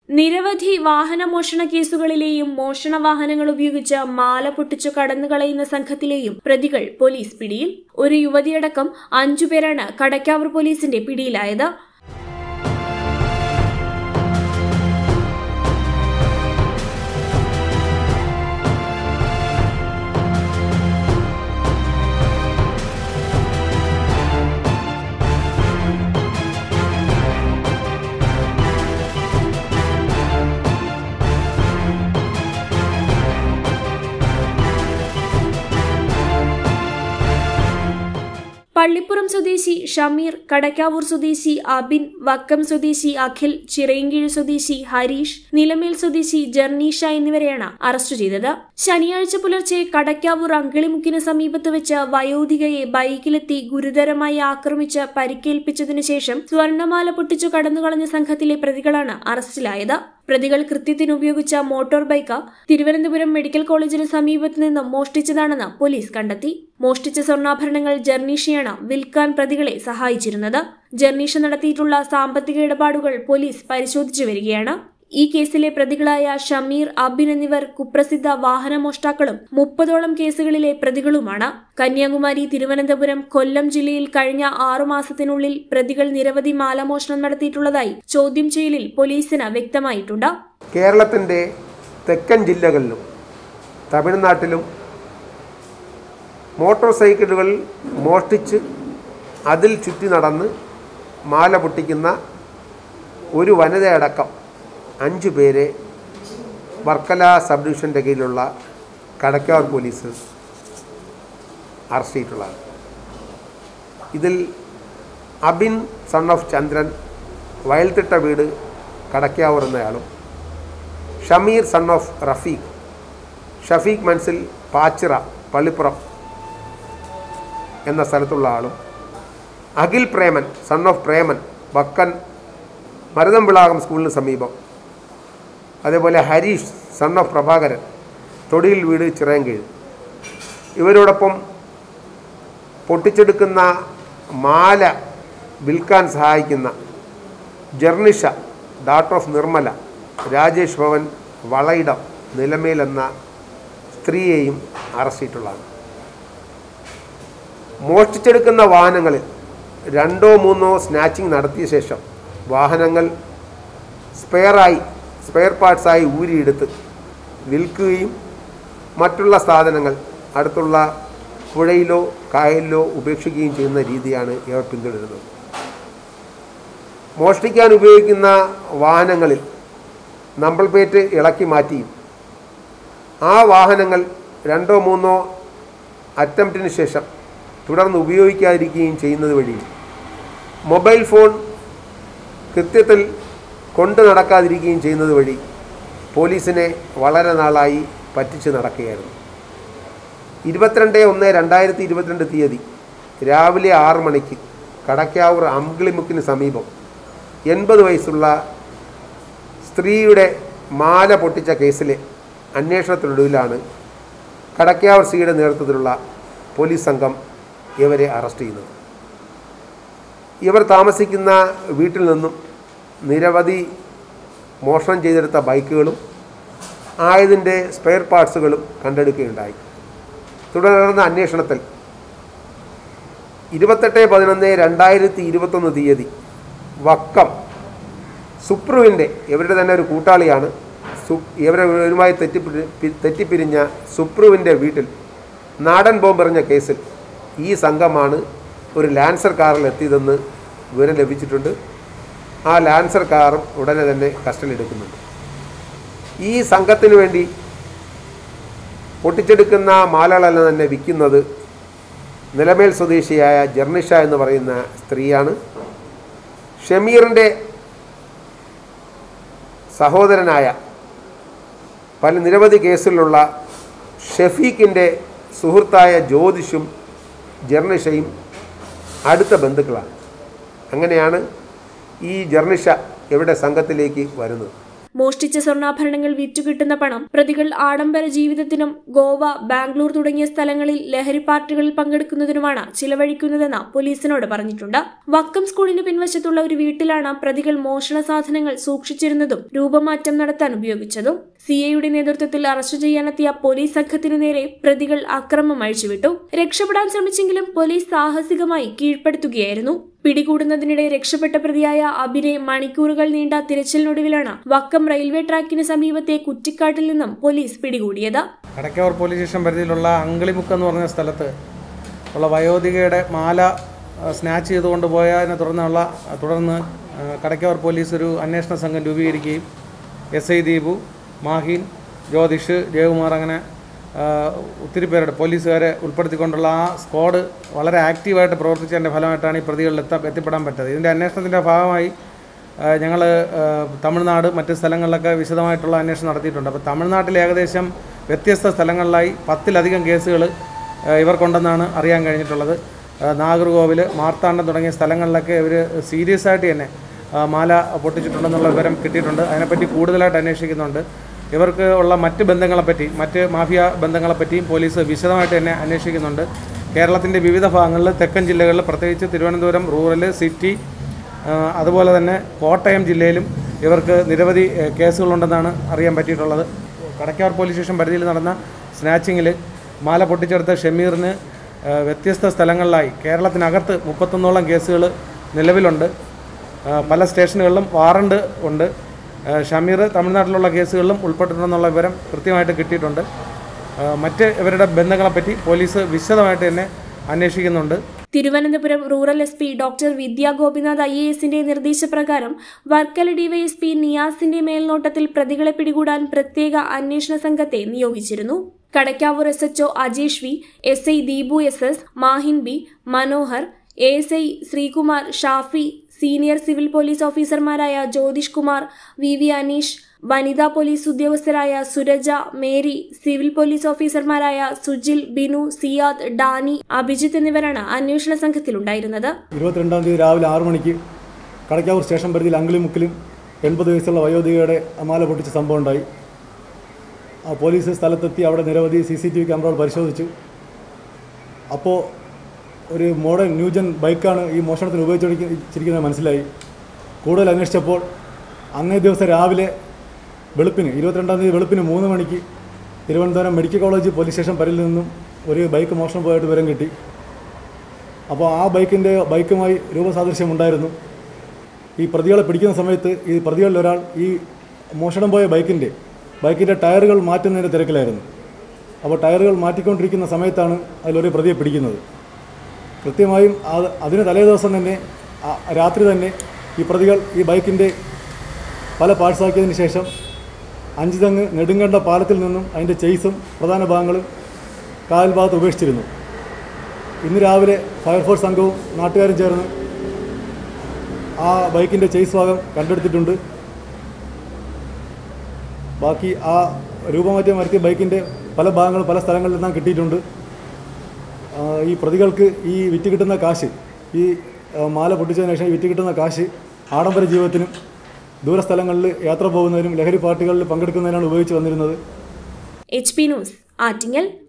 നിരവധി വാഹനമോഷണ കേസുകളിലെയും മോഷണ വാഹനങ്ങൾ ഉപയോഗിച്ച് മാല പൊട്ടിച്ചു കടന്നുകളയുന്ന സംഘത്തിലെയും പ്രതികൾ പോലീസ് പിടിയിൽ ഒരു യുവതിയടക്കം അഞ്ചുപേരാണ് കടക്കാവൂർ പോലീസിന്റെ പിടിയിലായത് പള്ളിപ്പുറം സ്വദേശി ഷമീർ കടക്കാവൂർ സ്വദേശി അബിൻ വക്കം സ്വദേശി അഖിൽ ചിറയൻകീഴ് സ്വദേശി ഹരീഷ് നിലമേൽ സ്വദേശി ജർണീഷ എന്നിവരെയാണ് അറസ്റ്റ് ചെയ്തത് ശനിയാഴ്ച പുലർച്ചെ കടക്കാവൂർ അങ്കിളിമുക്കിന് സമീപത്ത് വെച്ച് വയോധികയെ ബൈക്കിലെത്തി ഗുരുതരമായി ആക്രമിച്ച് പരിക്കേൽപ്പിച്ചതിനു ശേഷം സ്വർണമാല പൊട്ടിച്ചു കടന്നുകളഞ്ഞ സംഘത്തിലെ പ്രതികളാണ് അറസ്റ്റിലായത് പ്രതികൾ കൃത്യത്തിന് ഉപയോഗിച്ച മോട്ടോർ ബൈക്ക് തിരുവനന്തപുരം മെഡിക്കൽ കോളേജിന് സമീപത്ത് നിന്നും മോഷ്ടിച്ചതാണെന്ന് പോലീസ് കണ്ടെത്തി മോഷ്ടിച്ച സ്വർണ്ണാഭരണങ്ങൾ ജർണീഷയാണ് വിൽക്കാൻ പ്രതികളെ സഹായിച്ചിരുന്നത് ജർണീഷ നടത്തിയിട്ടുള്ള സാമ്പത്തിക ഇടപാടുകൾ പോലീസ് പരിശോധിച്ചു വരികയാണ് ഈ കേസിലെ പ്രതികളായ ഷമീർ അബിൻ എന്നിവർ കുപ്രസിദ്ധ വാഹനമോഷ്ടാക്കളും മുപ്പതോളം കേസുകളിലെ പ്രതികളുമാണ് കന്യാകുമാരി തിരുവനന്തപുരം കൊല്ലം ജില്ലയിൽ കഴിഞ്ഞ ആറുമാസത്തിനുള്ളിൽ പ്രതികൾ നിരവധി മാലമോഷണം നടത്തിയിട്ടുള്ളതായി ചോദ്യം ചെയ്യലിൽ പോലീസിന് വ്യക്തമായിട്ടുണ്ട് കേരളത്തിൻ്റെ തെക്കൻ ജില്ലകളിലും തമിഴ്നാട്ടിലും മോട്ടോർ സൈക്കിളുകൾ മോഷ്ടിച്ച് അതിൽ ചുറ്റി നടന്ന് മാല പൊട്ടിക്കുന്ന ഒരു വനിതയടക്കം അഞ്ച് പേരെ വർക്കല സബ് ഡിവിഷൻ്റെ കീഴിലുള്ള കടക്കാവൂർ പോലീസ് അറസ്റ്റ് ചെയ്തിട്ടുള്ളതാണ് ഇതിൽ അബിൻ സൺ ഓഫ് ചന്ദ്രൻ വയൽത്തിട്ട വീട് കടക്കാവൂർ എന്നയാളും ഷമീർ സൺ ഓഫ് റഫീഖ് ഷഫീഖ് മൻസിൽ പാച്ചിറ പള്ളിപ്പുറം എന്ന സ്ഥലത്തുള്ള ആളും അഖിൽ പ്രേമൻ സൺ ഓഫ് പ്രേമൻ വക്കൻ മരുതംവിളാകം സ്കൂളിന് സമീപം അതേപോലെ ഹരീഷ് സൺ ഓഫ് പ്രഭാകരൻ തൊടിയിൽ വീട് ചിറയൻകീഴ് ഇവരോടൊപ്പം പൊട്ടിച്ചെടുക്കുന്ന മാല വിൽക്കാൻ സഹായിക്കുന്ന ജർണിഷ ഡാട്ട് ഓഫ് നിർമ്മല രാജേഷ് ഭവൻ വളയിടം നിലമേൽ എന്ന സ്ത്രീയെയും അറസ്റ്റ് ചെയ്തിട്ടുള്ളതാണ് മോഷ്ടിച്ചെടുക്കുന്ന വാഹനങ്ങളിൽ രണ്ടോ മൂന്നോ സ്നാച്ചിങ് നടത്തിയ ശേഷം വാഹനങ്ങൾ സ്പെയറായി സ്പെയർ പാർട്സായി ഊരിയെടുത്ത് വിൽക്കുകയും മറ്റുള്ള സാധനങ്ങൾ അടുത്തുള്ള പുഴയിലോ കായലിലോ ഉപേക്ഷിക്കുകയും ചെയ്യുന്ന രീതിയാണ് ഇവർ പിന്തുടരുന്നത് മോഷ്ടിക്കാൻ ഉപയോഗിക്കുന്ന വാഹനങ്ങളിൽ നമ്പർ പ്ലേറ്റ് ഇളക്കി മാറ്റിയും ആ വാഹനങ്ങൾ രണ്ടോ മൂന്നോ അറ്റംപ്റ്റിന് ശേഷം തുടർന്ന് ഉപയോഗിക്കാതിരിക്കുകയും ചെയ്യുന്നത് വഴി മൊബൈൽ ഫോൺ കൃത്യത്തിൽ കൊണ്ടു നടക്കാതിരിക്കുകയും ചെയ്യുന്നത് വഴി പോലീസിനെ വളരെ നാളായി പറ്റിച്ച് നടക്കുകയായിരുന്നു ഇരുപത്തിരണ്ട് ഒന്ന് രണ്ടായിരത്തി ഇരുപത്തിരണ്ട് തീയതി രാവിലെ ആറ് മണിക്ക് കടക്കാവൂർ അമ്പിളിമുക്കിന് സമീപം എൺപത് വയസ്സുള്ള സ്ത്രീയുടെ മാല പൊട്ടിച്ച കേസിലെ അന്വേഷണത്തിനൊടുവിലാണ് കടക്കാവൂർ സിയുടെ നേതൃത്വത്തിലുള്ള പോലീസ് സംഘം ഇവരെ അറസ്റ്റ് ചെയ്യുന്നത് ഇവർ താമസിക്കുന്ന വീട്ടിൽ നിന്നും നിരവധി മോഷണം ചെയ്തെടുത്ത ബൈക്കുകളും ആയതിൻ്റെ സ്പെയർ പാർട്സുകളും കണ്ടെടുക്കുകയുണ്ടായി തുടർന്ന അന്വേഷണത്തിൽ ഇരുപത്തെട്ട് പതിനൊന്ന് രണ്ടായിരത്തി ഇരുപത്തൊന്ന് തീയതി വക്കം സുപ്രുവിൻ്റെ ഇവരുടെ തന്നെ ഒരു കൂട്ടാളിയാണ് സു ഇവരെ ഇവരുമായി തെറ്റിപ്പിരി പി- തെറ്റിപ്പിരിഞ്ഞ സുപ്രുവിൻ്റെ വീട്ടിൽ നാടൻ ബോംബെറിഞ്ഞ കേസിൽ ഈ സംഘമാണ് ഒരു ലാൻസർ കാറിൽ എത്തിയതെന്ന് വിവരം ലഭിച്ചിട്ടുണ്ട് ആ ലാൻസർ കാറും ഉടനെ തന്നെ കസ്റ്റഡിയിലെടുക്കുന്നുണ്ട് ഈ സംഘത്തിന് വേണ്ടി പൊട്ടിച്ചെടുക്കുന്ന മാലകളെല്ലാം തന്നെ വിൽക്കുന്നത് നിലമേൽ സ്വദേശിയായ ജർണിഷ എന്ന് പറയുന്ന സ്ത്രീയാണ് ഷമീറിൻ്റെ സഹോദരനായ പല നിരവധി കേസിലുള്ള ഷഫീഖിൻ്റെ സുഹൃത്തായ ജ്യോതിഷും ജർണിഷയും അടുത്ത ബന്ധുക്കളാണ് അങ്ങനെയാണ് ഈ ജർണിഷ ഇവിടെ സംഘത്തിലേക്ക് വരുന്നത് മോഷ്ടിച്ച സ്വർണ്ണാഭരണങ്ങൾ വിറ്റുകിട്ടുന്ന പണം പ്രതികൾ ആഡംബര ജീവിതത്തിനും ഗോവ ബാംഗ്ലൂർ തുടങ്ങിയ സ്ഥലങ്ങളിൽ ലഹരി പാർട്ടികളിൽ പങ്കെടുക്കുന്നതിനുമാണ് ചിലവഴിക്കുന്നതെന്ന് പോലീസിനോട് പറഞ്ഞിട്ടുണ്ട് വക്കം സ്കൂളിന് പിൻവശത്തുള്ള ഒരു വീട്ടിലാണ് പ്രതികൾ മോഷണ സാധനങ്ങൾ സൂക്ഷിച്ചിരുന്നതും രൂപമാറ്റം നടത്താൻ ഉപയോഗിച്ചതും സിഐയുടെ നേതൃത്വത്തിൽ അറസ്റ്റ് ചെയ്യാനെത്തിയ പോലീസ് സംഘത്തിനു നേരെ പ്രതികൾ അക്രമം അഴിച്ചുവിട്ടു രക്ഷപ്പെടാൻ ശ്രമിച്ചെങ്കിലും പോലീസ് സാഹസികമായി കീഴ്പ്പെടുത്തുകയായിരുന്നു പിടികൂടുന്നതിനിടെ രക്ഷപ്പെട്ട പ്രതിയായ അബിനെ മണിക്കൂറുകൾ നീണ്ട തിരച്ചിലിനൊടുവിലാണ് വക്കം റെയിൽവേ ട്രാക്കിന് സമീപത്തെ കുറ്റിക്കാട്ടിൽ നിന്നും പോലീസ് പിടികൂടിയത് കടയ്ക്കാവൂർ പോലീസ് സ്റ്റേഷൻ പരിധിയിലുള്ള അങ്കളിമുക്ക് എന്ന് പറഞ്ഞ സ്ഥലത്ത് ഉള്ള വയോധികയുടെ മാല ആ, സ്നാച്ച് ചെയ്ത് കൊണ്ടുപോയതിനെ തുടർന്നുള്ള തുടർന്ന് ആ, കടയ്ക്കാവൂർ പോലീസ് ഒരു അന്വേഷണ സംഘം രൂപീകരിക്കുകയും എസ് ഐ ദീപു മാഹീൻ ജ്യോതിഷ് ജയകുമാർ അങ്ങനെ ആ, ഒത്തിരി പേരുടെ പോലീസുകാരെ ഉൾപ്പെടുത്തിക്കൊണ്ടുള്ള ആ സ്ക്വാഡ് വളരെ ആക്റ്റീവായിട്ട് പ്രവർത്തിച്ചതിൻ്റെ ഫലമായിട്ടാണ് ഈ പ്രതികളിൽ എത്താൻ എത്തിപ്പെടാൻ പറ്റത് ഇതിൻ്റെ അന്വേഷണത്തിൻ്റെ ഭാഗമായി ഞങ്ങൾ തമിഴ്നാട് മറ്റ് സ്ഥലങ്ങളിലൊക്കെ വിശദമായിട്ടുള്ള അന്വേഷണം നടത്തിയിട്ടുണ്ട് അപ്പോൾ തമിഴ്നാട്ടിൽ ഏകദേശം വ്യത്യസ്ത സ്ഥലങ്ങളിലായി പത്തിലധികം കേസുകൾ ഇവർക്കുണ്ടെന്നാണ് അറിയാൻ കഴിഞ്ഞിട്ടുള്ളത് ആ, നാഗർകോവിൽ മാർത്താണ്ഡം തുടങ്ങിയ സ്ഥലങ്ങളിലൊക്കെ ഇവർ സീരിയസ് ആയിട്ട് തന്നെ ആ, മാല പൊട്ടിച്ചിട്ടുണ്ടെന്നുള്ള വിവരം കിട്ടിയിട്ടുണ്ട് അതിനെപ്പറ്റി കൂടുതലായിട്ട് അന്വേഷിക്കുന്നുണ്ട് ഇവർക്ക് ഉള്ള മറ്റ് ബന്ധങ്ങളെപ്പറ്റി മറ്റ് മാഫിയ ബന്ധങ്ങളെപ്പറ്റിയും പോലീസ് വിശദമായിട്ട് തന്നെ അന്വേഷിക്കുന്നുണ്ട് കേരളത്തിൻ്റെ വിവിധ ഭാഗങ്ങളിൽ തെക്കൻ ജില്ലകളിൽ പ്രത്യേകിച്ച് തിരുവനന്തപുരം റൂറൽ സിറ്റി ആ, അതുപോലെ തന്നെ കോട്ടയം ജില്ലയിലും ഇവർക്ക് നിരവധി ഏ, കേസുകളുണ്ടെന്നാണ് അറിയാൻ പറ്റിയിട്ടുള്ളത് കടക്കാർ പോലീസ് സ്റ്റേഷൻ പരിധിയിൽ നടന്ന സ്നാച്ചിങ്ങിൽ മാല പൊട്ടിച്ചെടുത്ത ഷമീറിന് ആ, വ്യത്യസ്ത സ്ഥലങ്ങളിലായി കേരളത്തിനകത്ത് മുപ്പത്തൊന്നോളം കേസുകൾ നിലവിലുണ്ട് ആ, പല സ്റ്റേഷനുകളിലും വാറണ്ട് ഉണ്ട് ആ, ഷമീർ തമിഴ്നാട്ടിലുള്ള കേസുകളിലും ഉൾപ്പെട്ടിട്ടുണ്ടെന്നുള്ള വിവരം കൃത്യമായിട്ട് കിട്ടിയിട്ടുണ്ട് ആ, മറ്റ് ഇവരുടെ ബന്ധങ്ങളെപ്പറ്റി പോലീസ് വിശദമായിട്ട് തന്നെ അന്വേഷിക്കുന്നുണ്ട് Thiruvananthapuram rural S P doctor Vidya Gopinath I A എസിന്റെ നിർദ്ദേശപ്രകാരം വർക്കല ഡിവൈഎസ്പി നിയാസിന്റെ മേൽനോട്ടത്തിൽ പ്രതികളെ പിടികൂടാൻ പ്രത്യേക അന്വേഷണ സംഘത്തെ നിയോഗിച്ചിരുന്നു Kadakkavoor S HO Ajesh V S I Deepu S S Mahin B Manohar A S I Sreekumar Shafi senior civil police ഓഫീസർമാരായ ജ്യോതിഷ് കുമാർ വി വി അനീഷ് വനിതാ പോലീസ് ഉദ്യോഗസ്ഥരായ സുരജ മേരി സിവിൽ പോലീസ് ഓഫീസർമാരായ സുജിൽ ബിനു സിയാദ് ഡാനി അഭിജിത്ത് എന്നിവരാണ് അന്വേഷണ സംഘത്തിലുണ്ടായിരുന്നത് ഇരുപത്തിരണ്ടാം തീയതി രാവിലെ ആറു മണിക്ക് കടക്കാവൂർ സ്റ്റേഷൻ പരിധിയിൽ അങ്കിളിമുക്കിലും എൺപത് വയസ്സുള്ള വയോധികയുടെ മാല പൊട്ടിച്ച സംഭവം ഉണ്ടായി ആ പോലീസ് സ്ഥലത്തെത്തി അവിടെ നിരവധി സി സി ടി വി ക്യാമറകൾ പരിശോധിച്ചു അപ്പോൾ ഒരു മോഡേൺ ന്യൂജൻ ബൈക്കാണ് ഈ മോഷണത്തിന് ഉപയോഗിച്ചിരിക്കുന്നത് മനസ്സിലായി കൂടുതൽ അന്വേഷിച്ചപ്പോൾ അന്നേ ദിവസം രാവിലെ വെളുപ്പിന് ഇരുപത്തിരണ്ടാം തീയതി വെളുപ്പിന് മൂന്ന് മണിക്ക് Thiruvananthapuram medical college police station പരിധിയിൽ നിന്നും ഒരു ബൈക്ക് മോഷണം പോയിട്ട് വിവരം കിട്ടി അപ്പോൾ ആ ബൈക്കിൻ്റെ ബൈക്കുമായി രൂപസാദൃശ്യം ഉണ്ടായിരുന്നു ഈ പ്രതികളെ പിടിക്കുന്ന സമയത്ത് ഈ പ്രതികളിൽ ഒരാൾ ഈ മോഷണം പോയ ബൈക്കിൻ്റെ ബൈക്കിൻ്റെ ടയറുകൾ മാറ്റുന്നതിൻ്റെ തിരക്കിലായിരുന്നു അപ്പോൾ ടയറുകൾ മാറ്റിക്കൊണ്ടിരിക്കുന്ന സമയത്താണ് അതിലൊരു പ്രതിയെ പിടിക്കുന്നത് കൃത്യമായും അത് അതിന് തലേ ദിവസം തന്നെ ആ- രാത്രി തന്നെ ഈ പ്രതികൾ ഈ ബൈക്കിൻ്റെ പല പാഴ്സാക്കിയതിന് ശേഷം അഞ്ചുതങ്ങ് നെടുങ്കണ്ട പാലത്തിൽ നിന്നും അതിൻ്റെ ചെയ്സും പ്രധാന ഭാഗങ്ങളും കായൽ ഭാഗത്ത് ഉപേക്ഷിച്ചിരുന്നു ഇന്ന് രാവിലെ ഫയർഫോഴ്സ് സംഘവും നാട്ടുകാരും ചേർന്ന് ആ ബൈക്കിൻ്റെ ചെയ്സ് ഭാഗം കണ്ടെടുത്തിട്ടുണ്ട് ബാക്കി ആ രൂപമാറ്റം വരുത്തിയ ബൈക്കിൻ്റെ പല ഭാഗങ്ങളും പല സ്ഥലങ്ങളിൽ നിന്നും കിട്ടിയിട്ടുണ്ട് ആ, ഈ പ്രതികൾക്ക് ഈ വിറ്റ് കിട്ടുന്ന കാശ് ഈ ആ, മാല പൊട്ടിച്ചതിന് ശേഷം ഈ വിറ്റ് കിട്ടുന്ന കാശ് ആഡംബര ജീവിതത്തിനും ദൂരസ്ഥലങ്ങളിൽ യാത്ര പോകുന്നതിനും ലഹരി പാർട്ടികളിൽ പങ്കെടുക്കുന്നതിനാണ് ഉപയോഗിച്ച് വന്നിരുന്നത് എച്ച് പി ന്യൂസ് ആറ്റിങ്ങൽ